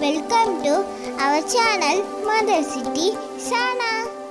welcome to our channel mother city சானா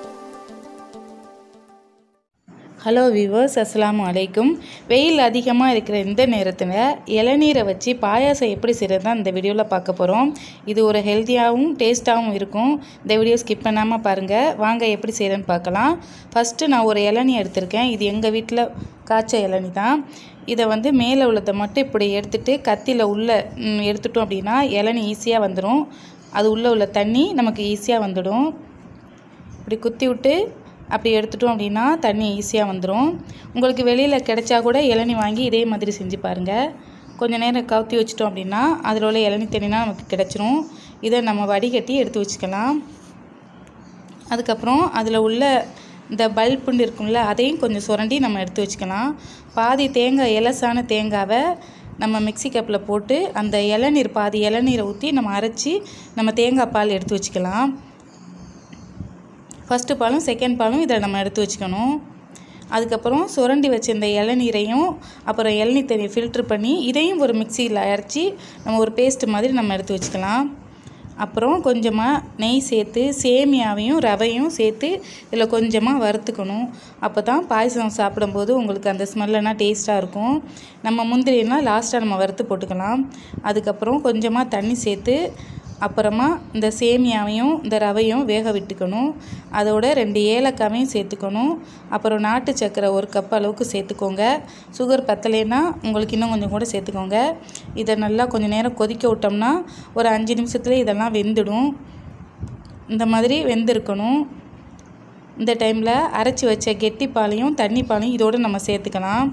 hello viewers அஸ்ஸலாமு அலைக்கும் வெயில் அதிகமாக இருக்கிற இந்த நேரத்தில் இளநீரை வச்சு பாயாசம் எப்படி செய்கிறது தான் இந்த வீடியோவில் பார்க்க போகிறோம் இது ஒரு ஹெல்த்தியாகவும் டேஸ்ட்டாகவும் இருக்கும் இந்த வீடியோ ஸ்கிப் பண்ணாமல் பாருங்கள் வாங்க எப்படி செய்கிறேன்னு பார்க்கலாம் ஃபஸ்ட்டு நான் ஒரு இளநீ எடுத்திருக்கேன் இது எங்கள் வீட்டில் காய்ச்ச இளநீ தான் இதை வந்து மேலே உள்ளதை மட்டும் இப்படி எடுத்துட்டு கத்தியில் உள்ளே ம், எடுத்துட்டோம் அப்படின்னா இளநீ ஈஸியாக வந்துடும் அது உள்ளே உள்ள தண்ணி நமக்கு ஈஸியாக வந்துடும் இப்படி குத்தி விட்டு அப்படி எடுத்துட்டோம் அப்படின்னா தண்ணி ஈஸியாக வந்துடும் உங்களுக்கு வெளியில் கிடைச்சா கூட இளநி வாங்கி இதே மாதிரி செஞ்சு பாருங்கள் கொஞ்சம் நேரம் கவுத்தி வச்சிட்டோம் அப்படின்னா அதில் உள்ள இளநி தண்ணினா நமக்கு கிடச்சிரும் இதை நம்ம வடிகட்டி எடுத்து வச்சுக்கலாம் அதுக்கப்புறம் அதில் உள்ள இந்த பல்புண்டு இருக்கும்ல அதையும் கொஞ்சம் சுரண்டி நம்ம எடுத்து வச்சுக்கலாம் பாதி தேங்காய் எலசான தேங்காவை நம்ம மிக்ஸி கப்பில் போட்டு அந்த இளநீர் பாதி இளநீரை ஊற்றி நம்ம அரைச்சி நம்ம தேங்காய் பால் எடுத்து வச்சுக்கலாம் ஃபஸ்ட்டு பாலும் செகண்ட் பாலும் இதில் நம்ம எடுத்து வச்சுக்கணும் அதுக்கப்புறம் சுரண்டி வச்சிருந்த இளநீரையும் அப்புறம் இளநீர் தண்ணியை ஃபில்ட்ரு பண்ணி இதையும் ஒரு மிக்சியில் அரைச்சி நம்ம ஒரு பேஸ்ட் மாதிரி நம்ம எடுத்து வச்சுக்கலாம் அப்புறம் கொஞ்சமாக நெய் சேர்த்து சேமியாவையும் ரவையும் சேர்த்து இதில் கொஞ்சமாக வறுத்துக்கணும் அப்போ தான் பாயசம் சாப்பிடும்போது உங்களுக்கு அந்த ஸ்மெல்லாம் டேஸ்ட்டாக இருக்கும் நம்ம முந்திரியெல்லாம் லாஸ்ட்டாக நம்ம வறுத்து போட்டுக்கலாம் அதுக்கப்புறம் கொஞ்சமாக தண்ணி சேர்த்து அப்புறமா இந்த சேமியாவையும் இந்த ரவையும் வேக விட்டுக்கணும் அதோட ரெண்டு ஏலக்காவையும் சேர்த்துக்கணும் அப்புறம் நாட்டு சர்க்கரை ஒரு கப் அளவுக்கு சேர்த்துக்கோங்க சுகர் பத்தலைன்னா உங்களுக்கு இன்னும் கொஞ்சம் கூட சேர்த்துக்கோங்க இதை நல்லா கொஞ்சம் நேரம் கொதிக்க விட்டோம்னா ஒரு அஞ்சு நிமிஷத்துல இதெல்லாம் வெந்துடும் இந்த மாதிரி வெந்திருக்கணும் இந்த டைமில் அரைச்சி வச்ச கெட்டி பாலையும் தண்ணி பாலையும் இதோடு நம்ம சேர்த்துக்கலாம்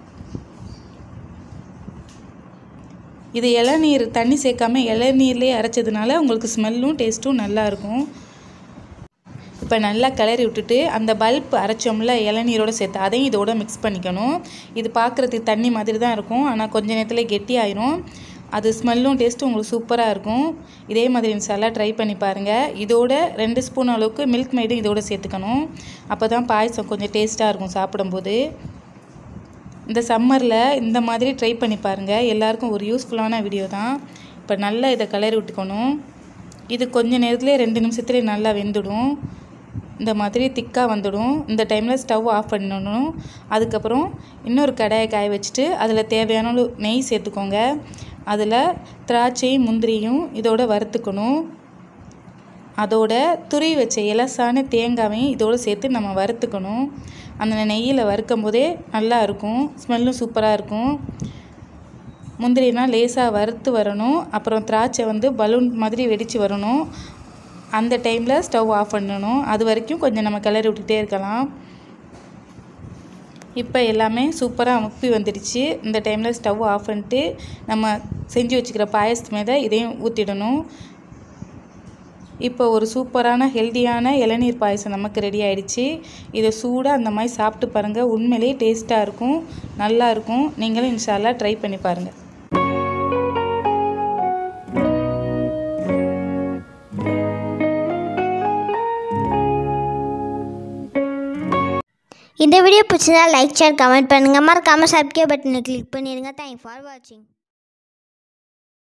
இது இளநீர் தண்ணி சேர்க்காம இளநீர்லேயே அரைச்சதுனால உங்களுக்கு ஸ்மெல்லும் டேஸ்ட்டும் நல்லா இருக்கும் இப்போ நல்லா கிளறி விட்டுட்டு அந்த பல்ப் அரைச்சோம்ல இளநீரோட சேர்த்து அதையும் இதோட மிக்ஸ் பண்ணிக்கணும் இது பார்க்குறதுக்கு தண்ணி மாதிரி தான் இருக்கும் ஆனால் கொஞ்ச நேரத்தில் கெட்டி ஆயிரும் அது ஸ்மெல்லும் டேஸ்ட்டும் உங்களுக்கு சூப்பராக இருக்கும் இதே மாதிரி இன்ஷால்லா ட்ரை பண்ணி பாருங்கள் இதோட ரெண்டு ஸ்பூன் அளவுக்கு மில்க் மெய்டும் இதோட சேர்த்துக்கணும் அப்போ தான் பாயசம் கொஞ்சம் டேஸ்ட்டாக இருக்கும் சாப்பிடும்போது இந்த சம்மரில் இந்த மாதிரி ட்ரை பண்ணி பாருங்கள் எல்லாருக்கும் ஒரு யூஸ்ஃபுல்லான வீடியோ தான் இப்போ நல்லா இதை கிளறி விட்டுக்கணும் இது கொஞ்ச நேரத்துலேயே ரெண்டு நிமிஷத்துலேயே நல்லா வெந்துடும் இந்த மாதிரி திக்காக வந்துடும் இந்த டைமில் ஸ்டவ் ஆஃப் பண்ணணும் அதுக்கப்புறம் இன்னொரு கடாயை காய வச்சுட்டு அதில் தேவையான அளவு நெய் சேர்த்துக்கோங்க அதில் திராட்சையும் முந்திரியும் இதோட வறுத்துக்கணும் அதோட துருவி வச்ச இலசான தேங்காவையும் இதோடு சேர்த்து நம்ம வறுத்துக்கணும் அந்த நெய்யில் வறுக்கும் போதே நல்லா இருக்கும் ஸ்மெல்லும் சூப்பராக இருக்கும் முந்திரினா லேசாக வறுத்து வரணும் அப்புறம் திராட்சை வந்து பலூன் மாதிரி வெடித்து வரணும் அந்த டைமில் ஸ்டவ் ஆஃப் பண்ணணும் அது வரைக்கும் கொஞ்சம் நம்ம கிளறி விட்டுட்டே இருக்கலாம் இப்போ எல்லாமே சூப்பராக முப்பி வந்துடுச்சு இந்த டைமில் ஸ்டவ் ஆஃப் பண்ணிட்டு நம்ம செஞ்சு வச்சுக்கிற பாயசத்து மேலே இதையும் ஊற்றிடணும் இப்போ ஒரு சூப்பரான ஹெல்தியான இளநீர் பாயசம் நமக்கு ரெடி ஆயிடுச்சு இதை சூடாக அந்த மாதிரி சாப்பிட்டு பாருங்கள் உண்மையிலேயே டேஸ்ட்டாக இருக்கும் நல்லா இருக்கும் நீங்களும் இன்ஷால்லா ட்ரை பண்ணி பாருங்கள் இந்த வீடியோ பிடிச்சதா லைக் ஷேர் கமெண்ட் பண்ணுங்கள் மறக்காமல் சப்ஸ்கிரைப் பட்டனை கிளிக் பண்ணிடுங்க தேங்க் ஃபார் வாட்சிங்